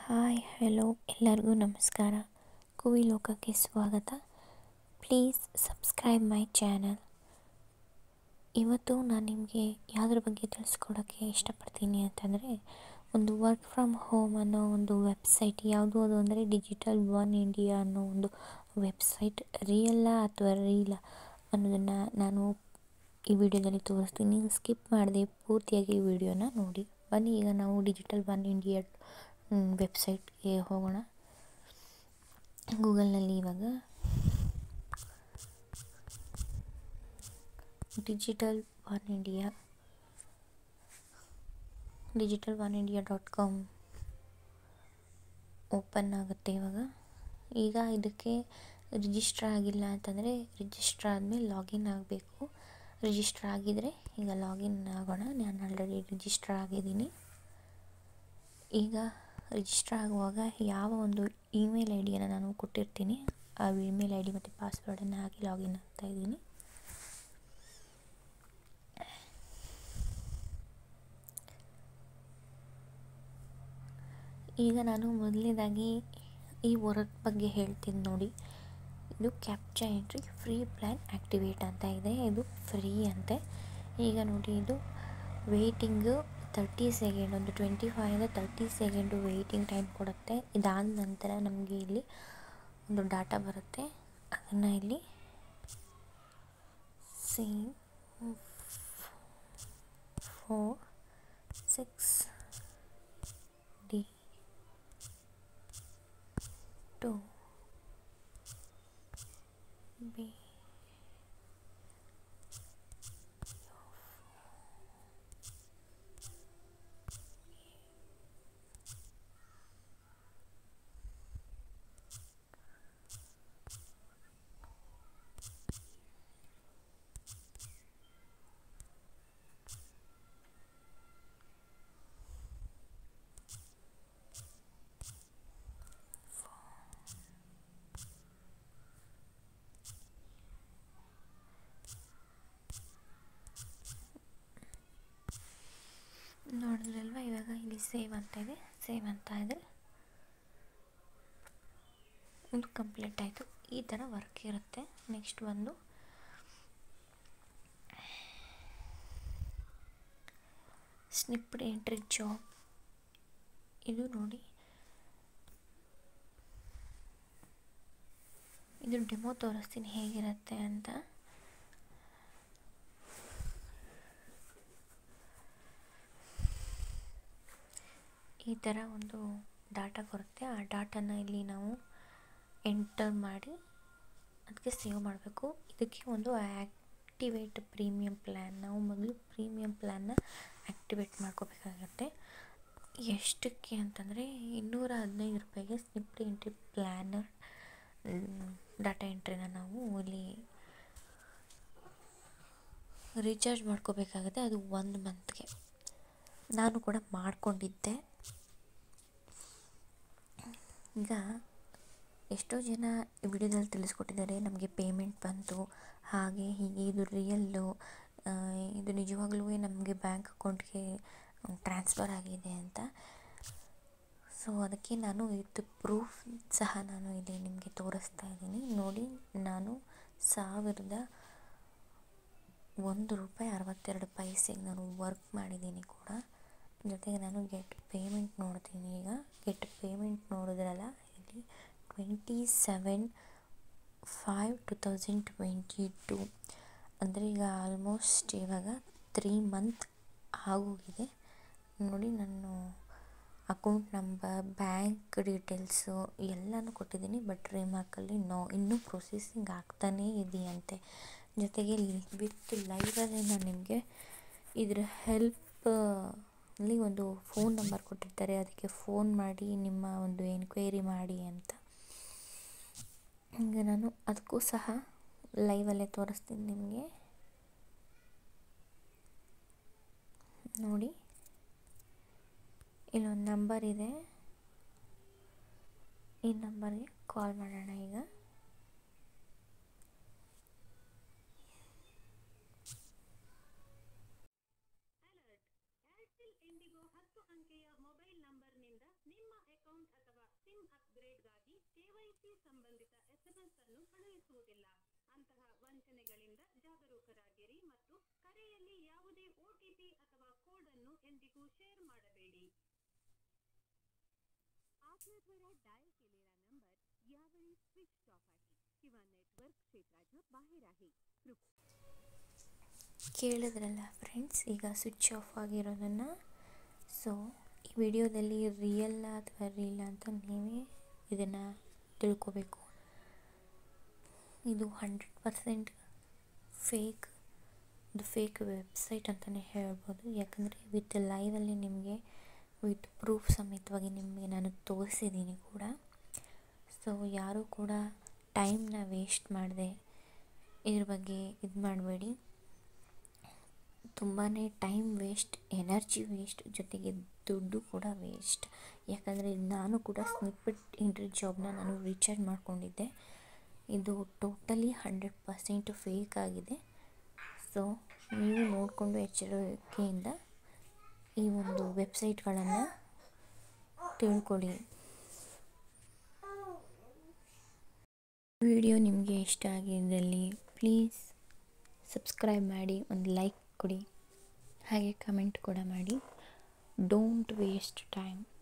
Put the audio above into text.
hi hello ಎಲ್ಲರಿಗೂ ನಮಸ್ಕಾರ ಕುವಿ ಲೋಕಕ್ಕೆ ಸ್ವಾಗತ ಪ್ಲೀಸ್ ಸಬ್ಸ್ಕ್ರೈಬ್ ಮೈ ಚಾನಲ್ ಇವತ್ತು ನಾನು ನಿಮಗೆ ಯಾವುದ್ರ ಬಗ್ಗೆ ತಿಳಿಸ್ಕೊಡೋಕ್ಕೆ ಇಷ್ಟಪಡ್ತೀನಿ ಅಂತಂದರೆ ಒಂದು ವರ್ಕ್ ಫ್ರಮ್ ಹೋಮ್ ಅನ್ನೋ ಒಂದು ವೆಬ್ಸೈಟ್ ಯಾವುದು ಅದು ಅಂದರೆ ಡಿಜಿಟಲ್ ಒನ್ ಇಂಡಿಯಾ ಅನ್ನೋ ಒಂದು ವೆಬ್ಸೈಟ್ ರಿಯಲ್ಲ ಅಥವಾ ರೀಲ ಅನ್ನೋದನ್ನು ನಾನು ಈ ವಿಡಿಯೋದಲ್ಲಿ ತೋರಿಸ್ತೀನಿ ಸ್ಕಿಪ್ ಮಾಡದೆ ಪೂರ್ತಿಯಾಗಿ ಈ ವಿಡಿಯೋನ ನೋಡಿ ಬನ್ನಿ ಈಗ ನಾವು ಡಿಜಿಟಲ್ ಒನ್ ಇಂಡಿಯಾ ವೆಬ್ಸೈಟ್ಗೆ ಹೋಗೋಣ ಗೂಗಲ್ನಲ್ಲಿ ಇವಾಗ digital one India digital one India dot com open ಆಗುತ್ತೆ ಇವಾಗ ಈಗ ಇದಕ್ಕೆ ರಿಜಿಸ್ಟರ್ ಆಗಿಲ್ಲ ಅಂತಂದರೆ ರಿಜಿಸ್ಟರ್ ಆದಮೇಲೆ ಲಾಗಿನ್ ಆಗಬೇಕು ರಿಜಿಸ್ಟರ್ ಆಗಿದರೆ ಈಗ ಲಾಗಿನ್ ಆಗೋಣ ನಾನು ಆಲ್ರೆಡಿ ರಿಜಿಸ್ಟರ್ ಆಗಿದ್ದೀನಿ ಈಗ ರಿಜಿಸ್ಟರ್ ಆಗುವಾಗ ಯಾವ ಒಂದು ಇಮೇಲ್ ಐ ಡಿಯನ್ನು ನಾನು ಕೊಟ್ಟಿರ್ತೀನಿ ಆ ಇಮೇಲ್ ಐ ಡಿ ಮತ್ತು ಪಾಸ್ವರ್ಡನ್ನು ಹಾಕಿ ಲಾಗಿನ್ ಆಗ್ತಾ ಇದ್ದೀನಿ ಈಗ ನಾನು ಮೊದಲನೇದಾಗಿ ಈ ವರ್ಕ್ ಬಗ್ಗೆ ಹೇಳ್ತೀನಿ ನೋಡಿ ಇದು captcha entry free plan activate ಅಂತ ಇದೆ ಇದು ಫ್ರೀ ಅಂತೆ ಈಗ ನೋಡಿ ಇದು ವೆಯ್ಟಿಂಗು ತರ್ಟಿ ಸೆಕೆಂಡ್ ಒಂದು ಟ್ವೆಂಟಿ ಫೈವಿಂದ ತರ್ಟಿ ಸೆಕೆಂಡು ವೆಯ್ಟಿಂಗ್ ಟೈಮ್ ಕೊಡುತ್ತೆ ಇದಾದ ನಂತರ ನಮಗೆ ಇಲ್ಲಿ ಒಂದು ಡಾಟಾ ಬರುತ್ತೆ ಅದನ್ನು ಇಲ್ಲಿ C four six D two B ನೋಡಿದ್ರಲ್ವ ಇವಾಗ ಇಲ್ಲಿ ಸೇವ್ ಅಂತ ಇದೆ ಸೇವ್ ಅಂತ ಇದೆ ಒಂದು ಕಂಪ್ಲೀಟ್ ಆಯಿತು ಈ ಥರ ವರ್ಕ್ ಇರುತ್ತೆ ನೆಕ್ಸ್ಟ್ ಒಂದು ಸ್ನಿಪ್ಡ್ ಎಂಟ್ರಿ ಜಾಬ್ ಇದು ನೋಡಿ ಇದು ಡೆಮೋ ತೋರಿಸ್ತೀನಿ ಹೇಗಿರುತ್ತೆ ಅಂತ ಈ ಥರ ಒಂದು ಡಾಟಾ ಬರುತ್ತೆ ಆ ಡಾಟಾನ ಇಲ್ಲಿ ನಾವು ಎಂಟರ್ ಮಾಡಿ ಅದಕ್ಕೆ ಸೇವ್ ಮಾಡಬೇಕು ಇದಕ್ಕೆ ಒಂದು ಆ್ಯಕ್ಟಿವೇಟ್ ಪ್ರೀಮಿಯಂ ಪ್ಲ್ಯಾನ್ ನಾವು ಮೊದಲು ಪ್ರೀಮಿಯಂ ಪ್ಲ್ಯಾನ್ನ ಆ್ಯಕ್ಟಿವೇಟ್ ಮಾಡ್ಕೋಬೇಕಾಗತ್ತೆ ಎಷ್ಟಕ್ಕೆ ಅಂತಂದರೆ ಇನ್ನೂರ ಹದಿನೈದು ರೂಪಾಯಿಗೆ ಸ್ನಿಪ್ಡ್ ಎಂಟ್ರಿ ಪ್ಲ್ಯಾನರ್ ಡಾಟಾ ಎಂಟ್ರಿನ ನಾವು ಇಲ್ಲಿ ರೀಚಾರ್ಜ್ ಮಾಡ್ಕೋಬೇಕಾಗುತ್ತೆ ಅದು ಒಂದು ಮಂತ್ಗೆ ನಾನು ಕೂಡ ಮಾಡಿಕೊಂಡಿದ್ದೆ ಈಗ ಎಷ್ಟೋ ಜನ ವಿಡಿಯೋದಲ್ಲಿ ತಿಳಿಸ್ಕೊಟ್ಟಿದ್ದಾರೆ ನಮಗೆ ಪೇಮೆಂಟ್ ಬಂತು ಹಾಗೆ ಹೀಗೆ ಇದು ರಿಯಲ್ಲು ಇದು ನಿಜವಾಗ್ಲೂ ನಮಗೆ ಬ್ಯಾಂಕ್ ಅಕೌಂಟ್ಗೆ ಟ್ರಾನ್ಸ್ಫರ್ ಆಗಿದೆ ಅಂತ ಸೊ ಅದಕ್ಕೆ ನಾನು ಇದು ಪ್ರೂಫ್ ಸಹ ನಾನು ಇಲ್ಲಿ ನಿಮಗೆ ತೋರಿಸ್ತಾ ಇದ್ದೀನಿ ನೋಡಿ ನಾನು ಸಾವಿರದ ಒಂದು ರೂಪಾಯಿ ಅರವತ್ತೆರಡು ಪೈಸೆಗೆ ನಾನು ವರ್ಕ್ ಮಾಡಿದ್ದೀನಿ ಕೂಡ ಜೊತೆಗೆ ನಾನು ಗೆಟ್ ಪೇಮೆಂಟ್ ನೋಡ್ತೀನಿ ಈಗ ಗೆಟ್ ಪೇಮೆಂಟ್ ನೋಡಿದ್ರಲ್ಲ ಇಲ್ಲಿ twenty seven five two thousand twenty two ಅಂದರೆ ಈಗ ಆಲ್ಮೋಸ್ಟ್ ಇವಾಗ ತ್ರೀ ಮಂತ್ ಆಗೋಗಿದೆ ನೋಡಿ ನಾನು ಅಕೌಂಟ್ ನಂಬರ್ ಬ್ಯಾಂಕ್ ಡೀಟೇಲ್ಸು ಎಲ್ಲನೂ ಕೊಟ್ಟಿದ್ದೀನಿ ಬಟ್ ರಿಮಾರ್ಕಲ್ಲಿ ನೋ ಇನ್ನೂ ಪ್ರೊಸೆಸಿಂಗ್ ಆಗ್ತಾನೇ ಇದೆಯಂತೆ ಜೊತೆಗೆ ವಿತ್ ಲೈವಲ್ಲೇ ನಾನು ನಿಮಗೆ ಇದರ ಹೆಲ್ಪ್ ಅಲ್ಲಿ ಒಂದು ಫೋನ್ ನಂಬರ್ ಕೊಟ್ಟಿರ್ತಾರೆ ಅದಕ್ಕೆ ಫೋನ್ ಮಾಡಿ ನಿಮ್ಮ ಒಂದು ಎನ್ಕ್ವೈರಿ ಮಾಡಿ ಅಂತ ಈಗ ನಾನು ಅದಕ್ಕೂ ಸಹ ಲೈವಲ್ಲೇ ತೋರಿಸ್ತೀನಿ ನಿಮಗೆ ನೋಡಿ ಇಲ್ಲೊಂದು ನಂಬರ್ ಇದೆ ಈ ನಂಬರ್ಗೆ ಕಾಲ್ ಮಾಡೋಣ ಈಗ ಇಂಡಿಗೋ ಹತ್ತು ಅಂಕೆಯ ಮೊಬೈಲ್ ನಂಬರ್ನಿಂದ ನಿಮ್ಮ ಅಕೌಂಟ್ ಎಸ್ಎಂಎಸ್ ಅನ್ನು ಕಳುಹಿಸುವುದಿಲ್ಲ ಅಂತಹ ವಂಚನೆಗಳಿಂದ ಜಾಗರೂಕರಾಗಿರಿ ಮತ್ತು ಕರೆಯಲ್ಲಿ ಯಾವುದೇ ಒಟಿಪಿ ಅಥವಾ ಕೋಡ್ ಅನ್ನು ಎಂದಿಗೂ ಶೇರ್ ಮಾಡಬೇಡಿ आपल्या द्वारा डायल केलेला नंबर यावेळी स्विच ऑफ आहे किंवा नेटवर्क क्षेत्राच्या बाहेर आहे ಕೇಳಿದ್ರಲ್ಲ ಫ್ರೆಂಡ್ಸ್ ಈಗ ಸ್ವಿಚ್ ಆಫ್ ಆಗಿರೋದನ್ನು ಸೊ ಈ ವಿಡಿಯೋದಲ್ಲಿ ರಿಯಲ್ ಅಥವಾ ರೀಲ್ ಅಂತ ನೀವೇ ಇದನ್ನು ತಿಳ್ಕೊಬೇಕು ಇದು ಹಂಡ್ರೆಡ್ ಪರ್ಸೆಂಟ್ ಫೇಕ್ ಇದು ಫೇಕ್ ವೆಬ್ಸೈಟ್ ಅಂತಲೇ ಹೇಳ್ಬೋದು ಯಾಕಂದರೆ ವಿತ್ ಲೈವಲ್ಲಿ ನಿಮಗೆ ವಿತ್ ಪ್ರೂಫ್ ಸಮೇತವಾಗಿ ನಿಮಗೆ ನಾನು ತೋರಿಸಿದ್ದೀನಿ ಕೂಡ ಸೊ ಯಾರೂ ಕೂಡ ಟೈಮ್ನ ವೇಸ್ಟ್ ಮಾಡದೆ ಇದ್ರ ಬಗ್ಗೆ ಇದು ಮಾಡಬೇಡಿ ತುಂಬಾ ಟೈಮ್ ವೇಸ್ಟ್ ಎನರ್ಜಿ ವೇಸ್ಟ್ ಜೊತೆಗೆ ದುಡ್ಡು ಕೂಡ ವೇಸ್ಟ್ ಯಾಕಂದರೆ ನಾನು ಕೂಡ ಸ್ನಿಪ್ಪೆಟ್ ಇಂಟ್ರಿ ಜಾಬ್ನ ನಾನು ರೀಚಾರ್ಜ್ ಮಾಡ್ಕೊಂಡಿದ್ದೆ ಇದು ಟೋಟಲಿ ಹಂಡ್ರೆಡ್ ಪರ್ಸೆಂಟ್ ಫೇಕ್ ಆಗಿದೆ ಸೊ ನೀವು ನೋಡಿಕೊಂಡು ಎಚ್ಚರಿಕೆಯಿಂದ ಈ ಒಂದು ವೆಬ್ಸೈಟ್ಗಳನ್ನು ತಿಳ್ಕೊಳ್ಳಿ ವಿಡಿಯೋ ನಿಮಗೆ ಇಷ್ಟ ಆಗಿದ್ದಲ್ಲಿ ಪ್ಲೀಸ್ ಸಬ್ಸ್ಕ್ರೈಬ್ ಮಾಡಿ ಒಂದು ಲೈಕ್ ಕೊಡಿ ಹಾಗೆ ಕಮೆಂಟ್ ಕೂಡ ಮಾಡಿ ಡೋಂಟ್ ವೇಸ್ಟ್ ಟೈಮ್